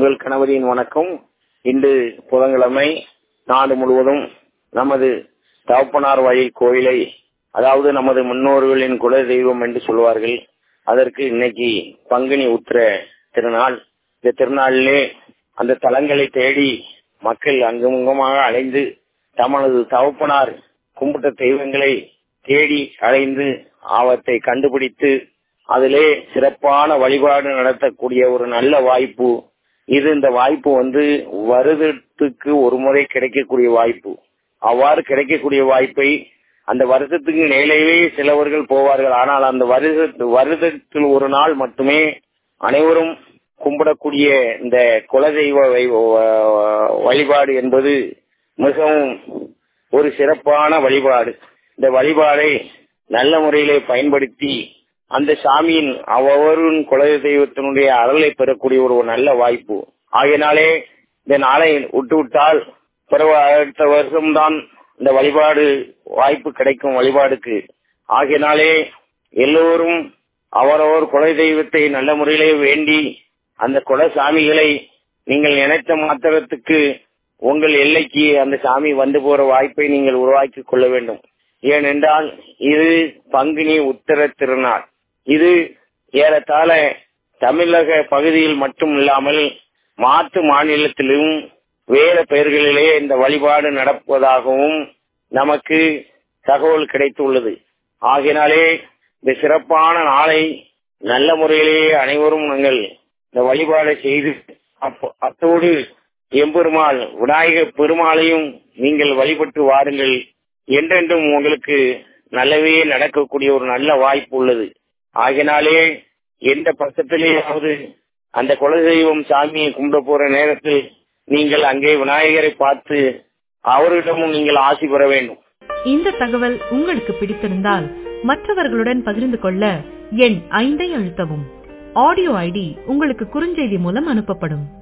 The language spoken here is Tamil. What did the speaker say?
உங்கள் கணவரின் வணக்கம் இன்று புதன்கிழமை நாடு முழுவதும் நமது தகப்பனார் வழி கோயிலை அதாவது நமது முன்னோர்களின் குல தெய்வம் என்று சொல்வார்கள் அதற்கு இன்னைக்கு பங்குனி உத்திர திருநாள் இந்த திருநாளிலே அந்த தலங்களை தேடி மக்கள் அங்குமுகமாக அலைந்து தமது தகப்பனார் கும்பிட்ட தெய்வங்களை தேடி அலைந்து ஆபத்தை கண்டுபிடித்து அதிலே சிறப்பான வழிபாடு நடத்தக்கூடிய ஒரு நல்ல வாய்ப்பு இது இந்த வாய்ப்பு வந்து வருடத்துக்கு ஒரு முறை கிடைக்கக்கூடிய வாய்ப்பு அவ்வாறு கிடைக்கக்கூடிய வாய்ப்பை அந்த வருஷத்துக்கு நேலேயே சிலவர்கள் போவார்கள் ஆனால் அந்த வருட வருடத்தில் ஒரு நாள் மட்டுமே அனைவரும் கும்பிடக்கூடிய இந்த குலதெய்வ வழிபாடு என்பது மிகவும் ஒரு சிறப்பான வழிபாடு இந்த வழிபாடை நல்ல முறையிலே பயன்படுத்தி அந்த சாமியின் அவரின் குல தெய்வத்தினுடைய அருளை பெறக்கூடிய ஒரு நல்ல வாய்ப்பு ஆகையினாலே இந்த நாளை விட்டு விட்டால் பிறகு அடுத்த வருஷம்தான் இந்த வழிபாடு வாய்ப்பு கிடைக்கும் வழிபாடுக்கு ஆகையினாலே எல்லோரும் அவரவர் குல தெய்வத்தை நல்ல முறையிலே வேண்டி அந்த குல சாமிகளை நீங்கள் நினைத்த மாத்திரத்துக்கு உங்கள் எல்லைக்கு அந்த சாமி வந்து போற வாய்ப்பை நீங்கள் உருவாக்கி கொள்ள வேண்டும் ஏனென்றால் இது பங்குனி உத்தர திருநாள் இது ஏறத்தாழ தமிழக பகுதியில் மட்டும் இல்லாமல் மாற்று மாநிலத்திலும் வேற பெயர்களிலே இந்த வழிபாடு நடப்பதாகவும் நமக்கு தகவல் கிடைத்துள்ளது ஆகினாலே இந்த சிறப்பான நாளை நல்ல முறையிலேயே அனைவரும் நாங்கள் இந்த வழிபாடை செய்து அத்தோடு எம்பெருமாள் விநாயகர் பெருமாளையும் நீங்கள் வழிபட்டு வாருங்கள் என்றென்றும் உங்களுக்கு நல்லவே நடக்கக்கூடிய ஒரு நல்ல வாய்ப்பு உள்ளது ஆகினாலே எந்த பக்கத்திலேயாவது அந்த குலதெய்வம் சாமியை கும்பிட போற நேரத்தில் நீங்கள் அங்கே விநாயகரை பார்த்து அவரிடமும் நீங்கள் ஆசி பெற வேண்டும் இந்த தகவல் உங்களுக்கு பிடித்திருந்தால் மற்றவர்களுடன் பகிர்ந்து கொள்ள எண் ஐந்தை அழுத்தவும் ஆடியோ ஐடி உங்களுக்கு குறுஞ்செய்தி மூலம் அனுப்பப்படும்